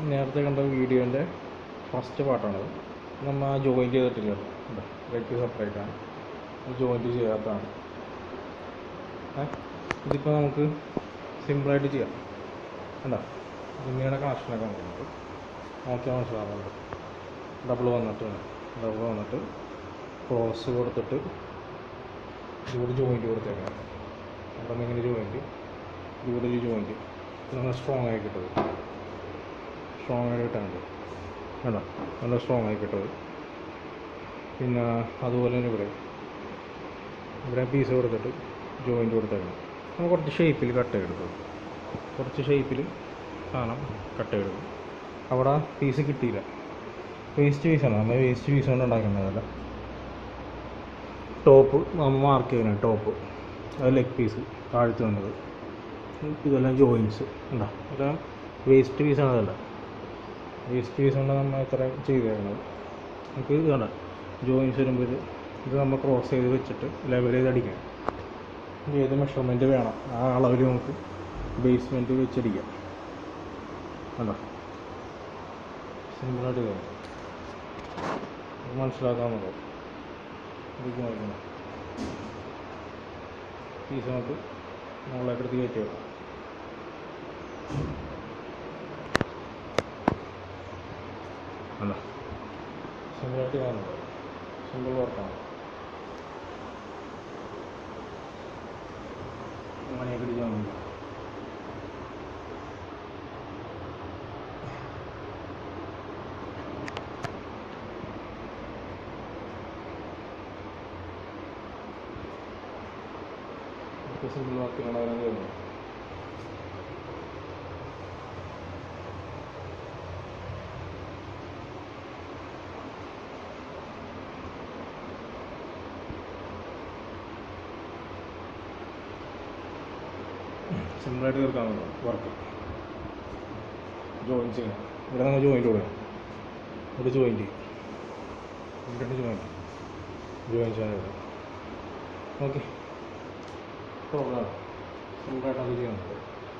നേരത്തെ കണ്ട വീഡിയോൻ്റെ ഫസ്റ്റ് പാർട്ടാണത് നമ്മൾ ആ ജോയിൻറ്റ് ചെയ്തിട്ടില്ല ലെഗ് സെപ്പറേറ്റ് ആണ് ജോയിൻറ്റ് ചെയ്യാത്തതാണ് ഏ ഇതിപ്പോൾ നമുക്ക് സിമ്പിളായിട്ട് ചെയ്യാം കണ്ടോ ഇങ്ങനെയുടെ കണക്ഷനൊക്കെ നമുക്ക് നോക്കിയാൽ മനസ്സിലാവുന്നുണ്ട് ഡബിൾ വന്നിട്ട് ഡബിൾ വന്നിട്ട് ക്രോസ് കൊടുത്തിട്ട് ഇവിടെ ജോയിൻറ്റ് കൊടുത്തേക്കാം അവിടെ ഇങ്ങനെ ജോയിൻറ്റ് ഇവിടെ ഒരു ജോയിൻറ്റ് നമ്മൾ സ്ട്രോങ് ആയി കിട്ടത് സ്ട്രോങ് ആയിട്ട് കിട്ടാനുണ്ട് വേണ്ട നല്ല സ്ട്രോങ് ആയി കിട്ടത് പിന്നെ അതുപോലെ തന്നെ ഇവിടെ ഇവിടെ പീസ് കൊടുത്തിട്ട് ജോയിൻറ്റ് കൊടുത്തേക്കണം നമ്മൾ കുറച്ച് ഷേപ്പിൽ കട്ട് ചെയ്തെടുക്കും കുറച്ച് ഷേപ്പിൽ സാധനം കട്ട് ചെയ്തെടുക്കും അവിടെ പീസ് കിട്ടിയില്ല വേസ്റ്റ് പീസാണ് നമ്മൾ വേസ്റ്റ് പീസ് കൊണ്ട് ഉണ്ടാക്കുന്നതല്ല ടോപ്പ് നമ്മൾ മാർക്ക് ചെയ്യണം ടോപ്പ് അത് ലെഗ് പീസ് താഴ്ത്ത് വന്നത് ഇതെല്ലാം ജോയിൻസ് ഉണ്ടോ ഇതെല്ലാം വേസ്റ്റ് പീസാണ് അതല്ല വേസ്റ്റ് പീസ് കൊണ്ട് നമ്മൾ ഇത്ര ചെയ്തേക്കുന്നത് നമുക്ക് ഇത് കണ്ട ജോയിൻസ് വരുമ്പോൾ ഇത് ഇത് നമ്മൾ ക്രോസ് ചെയ്ത് വെച്ചിട്ട് ലെവൽ ചെയ്ത് അടിക്കണം ഇത് ഏത് മെഷർമെൻറ്റ് വേണം ആ അളവിൽ നമുക്ക് ബേസ്മെൻറ്റ് വെച്ചടിക്കാം കണ്ടോ സിമ്പിളായിട്ട് ചെയ്യാം മനസ്സിലാക്കാമെന്നുള്ളത് ഇത് നോക്കണം പീസ് നമുക്ക് മുകളിലേക്ക് എടുത്ത് കയറ്റി വെക്കാം അല്ല സിമ്പിളായിട്ട് കാണുന്നുണ്ട് സിമ്പിൾ വർക്കാണ് അങ്ങനെയൊക്കെ അടിച്ചാൽ മതി ഒക്കെ സിമ്പിൾ വർക്കിലാണ് അവരെ ചെയ്യുന്നത് സിമ്പിളായിട്ട് തീർക്കാവുന്ന വർക്ക് ജോയിൻ ചെയ്യണം ഇവിടെ നമ്മൾ ജോയിൻ്റ് കൊടുക്കണം ഇവിടെ ജോയിൻറ്റ് ഇവിടെ ജോയിൻറ്റ് ജോയിൻ ചെയ്യാൻ ഇവിടെ ഓക്കെ പ്രോഗ്രാം സിമ്പിളായിട്ട് അത് ചെയ്യുന്നുണ്ട്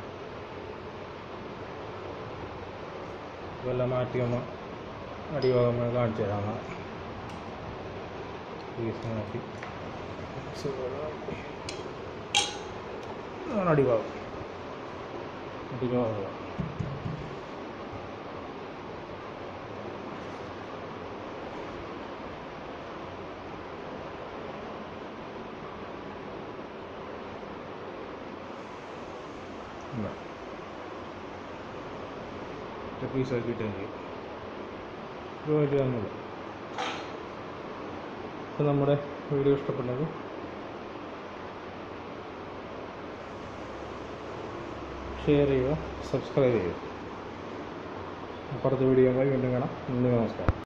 ഇതെല്ലാം മാറ്റി നമ്മൾ അടിഭാഗം നമ്മൾ കാണിച്ചു തരാം പീസ് മാറ്റി ഇതാണ് അടിഭാഗം അടിഭാഗം പീസ് ആക്കിയിട്ടെങ്കിൽ ജോയിൻറ്റ് തന്നില്ല അപ്പോൾ നമ്മുടെ വീഡിയോ ഇഷ്ടപ്പെട്ടെങ്കിൽ ഷെയർ ചെയ്യുക സബ്സ്ക്രൈബ് ചെയ്യുക അപ്പുറത്തെ വീഡിയോ വീണ്ടും കാണാം നന്ദി നമസ്കാരം